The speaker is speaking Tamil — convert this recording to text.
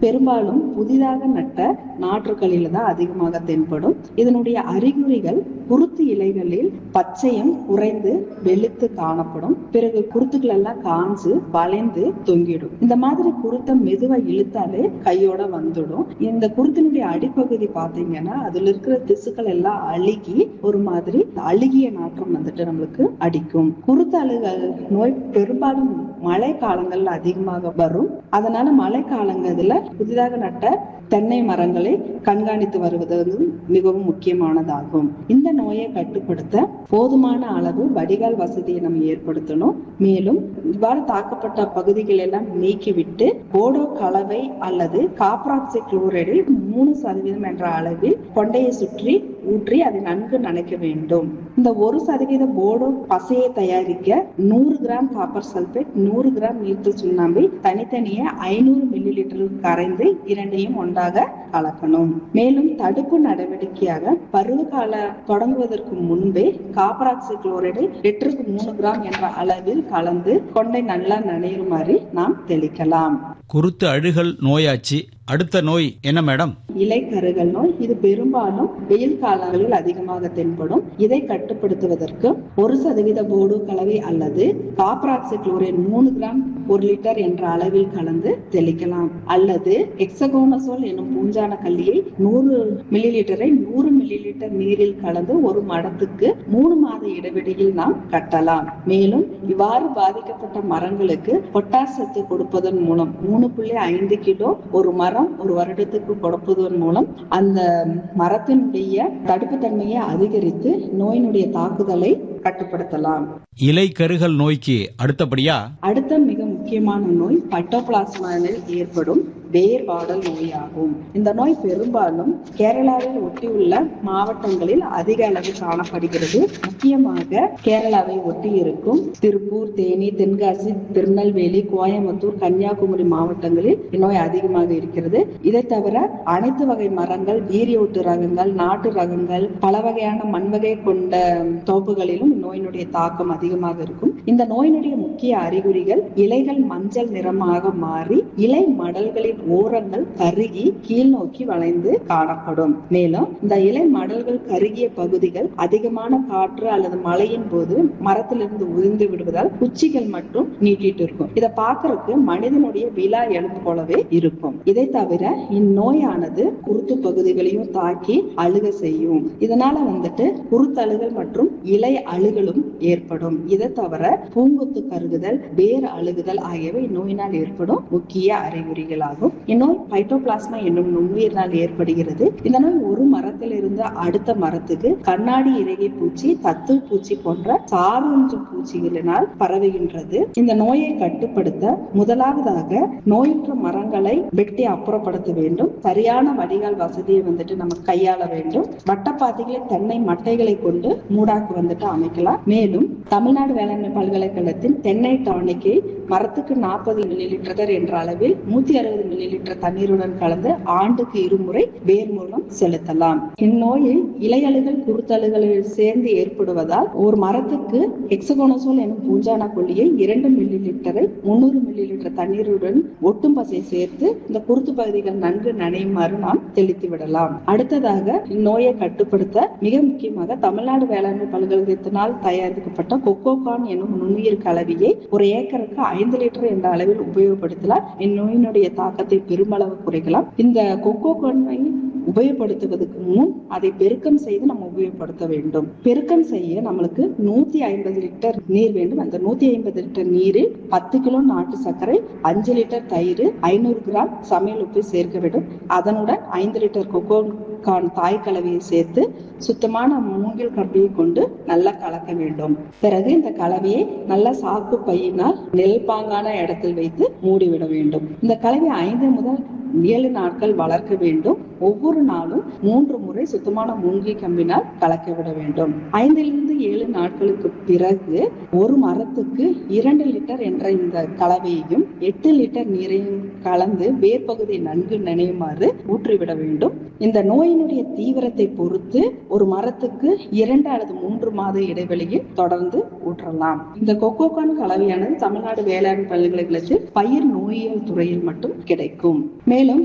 பெரும்பாலும் புதிதாக நட்ட நாற்றுக்களில தான் அதிகமாக தென்படும் இதனுடைய அறிகுறிகள் குருத்து இலைகளில் பச்சையம் குறைந்து வெளுத்து காணப்படும் பிறகு குருத்துக்கள் எல்லாம் காஞ்சு வளைந்து தொங்கிடும் இந்த மாதிரி குருத்தை மெதுவா இழுத்தாலே கையோட வந்துடும் இந்த குருத்தினுடைய அடிப்பகுதி பாத்தீங்கன்னா அதுல இருக்கிற திசுக்கள் எல்லாம் அழுகி ஒரு மாதிரி அழுகிய நாற்றம் வந்துட்டு நம்மளுக்கு அடிக்கும் குருத்து அழுகல் நோய் பெரும்பாலும் மழை காலங்கள்ல அதிகமாக வரும் அதனால மழை காலங்கள்ல புதிதாக நட்ட தென்னை மரங்களை கண்காணித்து வருவது வந்து மிகவும் முக்கியமானதாகும் இந்த நோயை கட்டுப்படுத்த போதுமான அளவு வடிகால் வசதியை நம்ம ஏற்படுத்தணும் மேலும் இவ்வாறு தாக்கப்பட்ட பகுதிகள் எல்லாம் நீக்கிவிட்டு போடோ கலவை அல்லது காப்ராக்சி குளோரைடில் மூணு சதவீதம் என்ற அளவில் கொண்டையை சுற்றி ஊற்றி அதை நன்கு நனைக்க வேண்டும் இந்த ஒரு சதவீத போடோ பசையை தயாரிக்க நூறு கிராம் காப்பர் சல்பேட் நூறு கிராம் நீர்த்து சுண்ணாம்பை தனித்தனியே ஐநூறு மில்லி லிட்டர் கரைந்து இரண்டையும் ஒன்றாக கலக்கணும் மேலும் தடுப்பு நடவடிக்கையாக பருவகால தொடங்குவதற்கு முன்பே காப்பராக்சி குளோரைடு லிட்டருக்கு மூணு கிராம் என்ற அளவில் கலந்து கொண்டை நல்லா நனையுமாறு நாம் தெளிக்கலாம் குருத்து அழுகல் நோயாச்சு அடுத்த நோய் என்ன மேடம் இலை கருகல் நோய் இது பெரும்பாலும் வெயில் காலங்களில் அதிகமாக தென்படும் இதை கட்டுப்படுத்துவதற்கு ஒரு சதவீத போடு கலவை அல்லது காப்பராக்சி குளோரைட் மூணு கிராம் ஒரு லிட்டர் என்ற அளவில் கலந்து தெளிக்கலாம் அல்லது எக்ஸகோனசோல் என்னும் பூஞ்சான கல்லியை நூறு மில்லி லிட்டரை நூறு மில்லி லிட்டர் நீரில் கலந்து ஒரு மடத்துக்கு மூணு மாத இடைவெளியில் நாம் கட்டலாம் மேலும் இவ்வாறு பாதிக்கப்பட்ட மரங்களுக்கு பொட்டாஸ் சத்து கொடுப்பதன் மூலம் மூணு புள்ளி ஐந்து கிலோ ஒரு மரம் ஒரு வருடத்துக்கு கொடுப்பதன் மூலம் அந்த மரத்தினுடைய தடுப்பு தன்மையை அதிகரித்து நோயினுடைய தாக்குதலை கட்டுப்படுத்தலாம் இலை கருகல் நோய்க்கு அடுத்தபடியா அடுத்த மிக முக்கியமான நோய் பட்டோபிளாஸ்மாவில் ஏற்படும் வேர் வாடல் நோயாகும் இந்த நோய் பெரும்பாலும் கேரளாவில் ஒட்டியுள்ள மாவட்டங்களில் அதிக அளவு காணப்படுகிறது முக்கியமாக கேரளாவை ஒட்டி இருக்கும் திருப்பூர் தேனி தென்காசி திருநெல்வேலி கோயம்புத்தூர் கன்னியாகுமரி மாவட்டங்களில் இந்நோய் அதிகமாக இருக்கிறது இதை தவிர அனைத்து வகை மரங்கள் வீரியொட்டு ரகங்கள் நாட்டு ரகங்கள் பல வகையான மண்வகை கொண்ட தோப்புகளிலும் இந்நோயினுடைய தாக்கம் அதிகமாக இருக்கும் இந்த நோயினுடைய முக்கிய அறிகுறிகள் இலைகள் மஞ்சள் நிறமாக மாறி இலை மடல்களின் ஓரங்கள் கருகி கீழ் நோக்கி வளைந்து காணப்படும் மேலும் இந்த இலை மடல்கள் கருகிய பகுதிகள் அதிகமான காற்று அல்லது மழையின் போது மரத்திலிருந்து உதிர்ந்து விடுவதால் குச்சிகள் மட்டும் நீட்டிட்டு இருக்கும் இதை பார்க்கறதுக்கு மனிதனுடைய விழா எலும்பு போலவே இருக்கும் இதை தவிர இந்நோயானது குருத்து பகுதிகளையும் தாக்கி அழுக செய்யும் இதனால வந்துட்டு குருத்தழுகல் மற்றும் இலை அழுகலும் ஏற்படும் இதை தவிர பூங்கொத்து கருகுதல் வேர் அழுகுதல் ஆகியவை இந்நோயினால் ஏற்படும் முக்கிய அறிகுறிகளாகும் இந்நோய் பைட்டோபிளாஸ்மா என்னும் நுண்ணுயிரினால் ஏற்படுகிறது இந்த நோய் ஒரு மரத்திலிருந்து அடுத்த மரத்துக்கு கண்ணாடி இறகை பூச்சி தத்து பூச்சி போன்ற சார்வொன்று பூச்சிகளினால் பரவுகின்றது இந்த நோயை கட்டுப்படுத்த முதலாவதாக நோயுற்ற மரங்களை வெட்டி அப்புறப்படுத்த வேண்டும் சரியான வடிகால் வசதியை வந்துட்டு நம்ம கையாள வேண்டும் வட்டப்பாதைகளை தென்னை மட்டைகளை கொண்டு மூடாக்கு வந்துட்டு அமைக்கலாம் மேலும் தமிழ்நாடு வேளாண்மை பல்கலைக்கழகத்தின் தென்னை டானிக்கை மரத்துக்கு நாற்பது மில்லி லிட்டர் என்ற அளவில் நூத்தி அறுபது மில்லி லிட்டர் தண்ணீருடன் கலந்து ஆண்டுக்கு இருமுறை வேர் மூலம் செலுத்தலாம் இந்நோயில் இலையழுகள் குருத்தழுகளில் சேர்ந்து ஏற்படுவதால் ஒரு மரத்துக்கு எக்ஸகோனசோல் எனும் பூஞ்சான கொல்லியை இரண்டு மில்லி லிட்டரை முன்னூறு மில்லி லிட்டர் தண்ணீருடன் ஒட்டும் பசை சேர்த்து இந்த குருத்து பகுதிகள் நன்கு நனையுமாறு நாம் தெளித்து விடலாம் அடுத்ததாக இந்நோயை கட்டுப்படுத்த மிக முக்கியமாக தமிழ்நாடு வேளாண்மை பல்கலைக்கழகத்தினால் தயாரிக்கப்பட்ட கொக்கோகான் எனும் நுண்ணுயிர் கலவையை ஒரு ஏக்கருக்கு ஐந்து லிட்டர் என்ற அளவில் உபயோகப்படுத்தலாம் இந்நோயினுடைய தாக்கத்தை பெருமளவு குறைக்கலாம் இந்த கொக்கோகானை உபயோகப்படுத்துவதற்கு முன் அதை பெருக்கம் செய்து நம்ம உபயோகப்படுத்த வேண்டும் பெருக்கம் செய்ய நம்மளுக்கு நூத்தி ஐம்பது லிட்டர் நீர் வேண்டும் அந்த நூத்தி ஐம்பது லிட்டர் நீரில் பத்து கிலோ நாட்டு சர்க்கரை அஞ்சு லிட்டர் தயிர் ஐநூறு கிராம் சமையல் உப்பு சேர்க்க வேண்டும் அதனுடன் ஐந்து லிட்டர் கொக்கோ கான் தாய் கலவையை சேர்த்து சுத்தமான மூங்கில் கம்பியை கொண்டு நல்லா கலக்க வேண்டும் பிறகு இந்த கலவையை நல்ல சாக்கு பையினால் நெல் பாங்கான இடத்தில் வைத்து மூடிவிட வேண்டும் இந்த கலவை ஐந்து முதல் ஏழு நாட்கள் வளர்க்க வேண்டும் ஒவ்வொரு நாளும் மூன்று முறை சுத்தமான மூங்கி கம்பினால் கலக்க விட வேண்டும் ஐந்திலிருந்து ஏழு நாட்களுக்கு பிறகு ஒரு மரத்துக்கு இரண்டு லிட்டர் என்ற இந்த கலவையையும் எட்டு லிட்டர் நீரையும் கலந்து வேர்பகுதி நன்கு நினைவுமாறு ஊற்றிவிட வேண்டும் இந்த நோயினுடைய தீவிரத்தை பொறுத்து ஒரு மரத்துக்கு இரண்டு அல்லது மூன்று மாத இடைவெளியில் தொடர்ந்து ஊற்றலாம் இந்த கொக்கோகான் கலவையானது தமிழ்நாடு வேளாண் பல்கலைக்கழகத்தில் பயிர் நோயியல் துறையில் மட்டும் கிடைக்கும் மேலும்